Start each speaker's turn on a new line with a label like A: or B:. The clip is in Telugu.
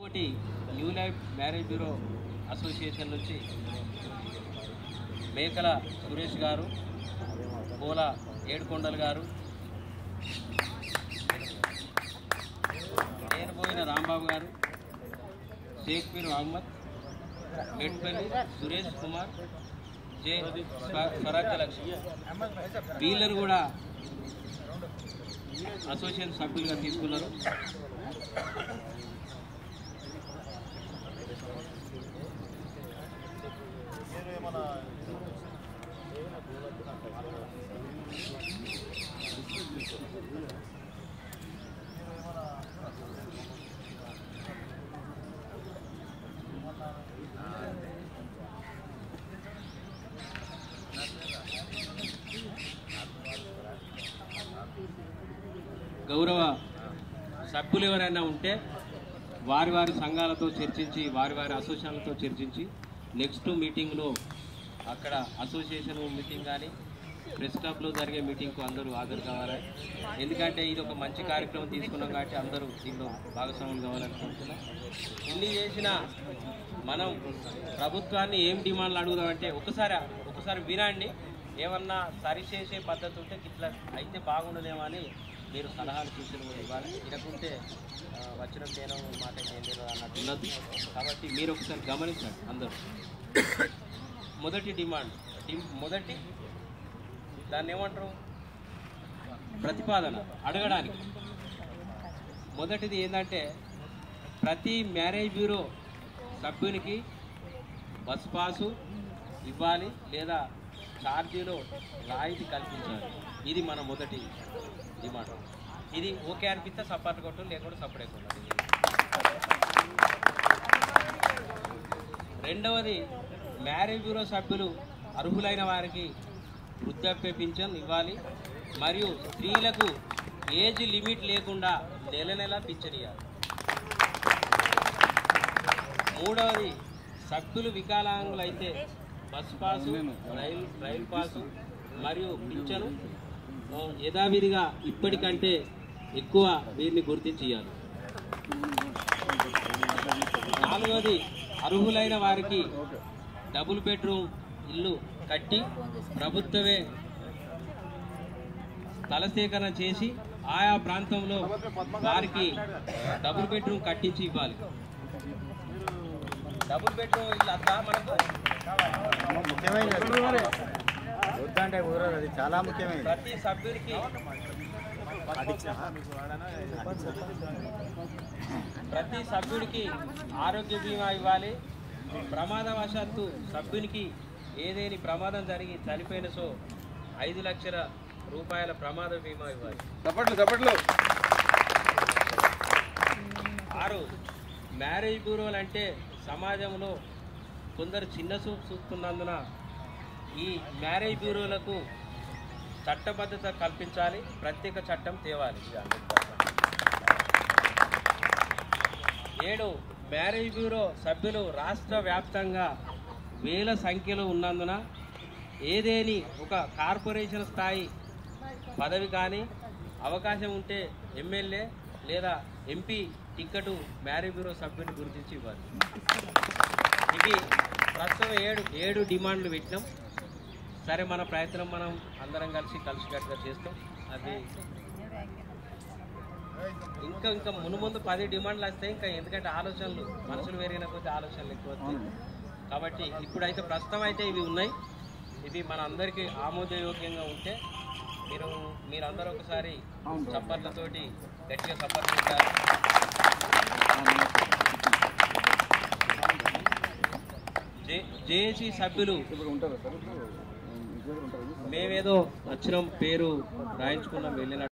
A: ఒకటి new life marriage bureau association నుంచి మేకల సురేష్ గారు పూల ఏడుకొండలు గారు నేర్పోయిన రాంబాబు గారు షేక్పీర్ మహమ్మద్ మెట్పల్లి సురేష్ కుమార్ జే స్వ- స్వరాజ్య లక్ష్మి వీళ్ళను కూడా అసోసియేషన్ సభ్యులుగా తీసుకున్నారు గౌరవ సభ్యులు ఎవరైనా ఉంటే వారి వారి సంఘాలతో చర్చించి వారి వారి అసోసియేషన్లతో చర్చించి నెక్స్ట్ మీటింగ్లో అక్కడ అసోసియేషన్ మీటింగ్ కానీ ప్రెస్ క్లబ్లో జరిగే మీటింగ్కు అందరూ హాజరు కావాలి ఎందుకంటే ఇది ఒక మంచి కార్యక్రమం తీసుకున్నాం కాబట్టి అందరూ దీనిలో భాగస్వామ్యం కావాలనుకుంటున్నాం ఇన్ని చేసిన మనం ప్రభుత్వాన్ని ఏం డిమాండ్లు అడుగుదామంటే ఒకసారి ఒకసారి వినండి ఏమన్నా సరిచేసే పద్ధతి ఉంటే ఇట్లా అయితే బాగుండదేమో అని మీరు సలహాలు సూచనలు కూడా ఇవ్వాలి లేకుంటే ఆ, వచ్చిన పేనం మాట నేను అన్నట్టు ఉండదు కాబట్టి మీరు ఒకసారి గమనించండి అందరూ మొదటి డిమాండ్ డి- మొదటి దాన్ని ఏమంటారు ప్రతిపాదన అడగడానికి మొదటిది ఏంటంటే ప్రతి మ్యారేజ్ బ్యూరో సభ్యునికి బస్ పాసు ఇవ్వాలి లేదా ఛార్జీలో రాయితీ కల్పించాలి ఇది మన మొదటి డిమాండ్ ఇది ఓకే అనిపిస్తే సపోర్ట్ కొట్టు లేకుంటే సపరేట్ కొట్టాలి రెండవది మ్యారేజ్ బ్యూరో సభ్యులు అర్హులైన వారికి వృద్ధాప్య పింఛన్ ఇవ్వాలి మరియు స్త్రీలకు ఏజ్ లిమిట్ లేకుండా నెల నెల పింఛన్ ఇవ్వాలి మూడవది సభ్యులు వికలాంగులైతే bus pass rail rail pass మరియు పింఛను ఆ, యథావిధిగా ఇప్పటికంటే ఎక్కువ వీరిని గుర్తించి ఇవ్వాలి నాలుగవది అర్హులైన వారికి డబుల్ బెడ్రూమ్ ఇల్లు కట్టి ప్రభుత్వమే స్థల సేకరణ చేసి ఆయా ప్రాంతంలో వారికి డబుల్ బెడ్రూమ్ కట్టించి ఇవ్వాలి డబుల్ బెడ్రూమ్ ఇల్లు అంతా మనకు
B: ముఖ్యమైనది వద్దంటే కుదరదు అది చాలా ముఖ్యమైనది
A: ప్రతి సభ్యుడికి ప్రతి సభ్యుడికి ఆరోగ్య బీమా ఇవ్వాలి ప్రమాదవశాత్తు సభ్యునికి ఏదేని ప్రమాదం జరిగి చనిపోయిన సో ఐదు లక్షల రూపాయల ప్రమాద బీమా ఇవ్వాలి
B: చప్పట్లు చప్పట్లు
A: ఆరు మ్యారేజ్ బ్యూరోలు అంటే సమాజంలో కొందరు చిన్న చూపు చూస్తున్నందున ఈ మ్యారేజ్ బ్యూరోలకు చట్టబద్ధత కల్పించాలి ప్రత్యేక చట్టం తేవాలి ఏడు మ్యారేజ్ బ్యూరో సభ్యులు రాష్ట్ర వ్యాప్తంగా వేల సంఖ్యలో ఉన్నందున ఏదేని ఒక కార్పొరేషన్ స్థాయి పదవి కానీ అవకాశం ఉంటే ఎమ్మెల్యే లేదా ఎంపీ టిక్కెట్ మ్యారేజ్ బ్యూరో సభ్యుని గుర్తించి ఇవ్వాలి ఇవి ప్రస్తుతం ఏడు ఏడు డిమాండ్లు పెట్టినాం సరే మన ప్రయత్నం మనం అందరం కలిసి కలిసికట్టుగా చేస్తాం అది ఇంకా ఇంకా మును ముందు పది డిమాండ్లు వస్తాయి ఇంకా ఎందుకంటే ఆలోచనలు మనుషులు పెరిగిన కొద్ది ఆలోచనలు ఎక్కువ వస్తాయి కాబట్టి ఇప్పుడైతే ప్రస్తుతం అయితే ఇవి ఉన్నాయి ఇవి మన అందరికీ ఆమోదయోగ్యంగా ఉంటే మీరు మీరందరూ ఒకసారి చప్పట్లతోటి గట్టిగా సపోర్ట్ చేయాలి జే జేఏసీ సభ్యులు
B: ఇప్పుడు ఉంటారు సార్ ఇప్పుడు ఉంటారు
A: మేమేదో వచ్చిన పేరు రాయించుకున్నాం వెళ్ళిన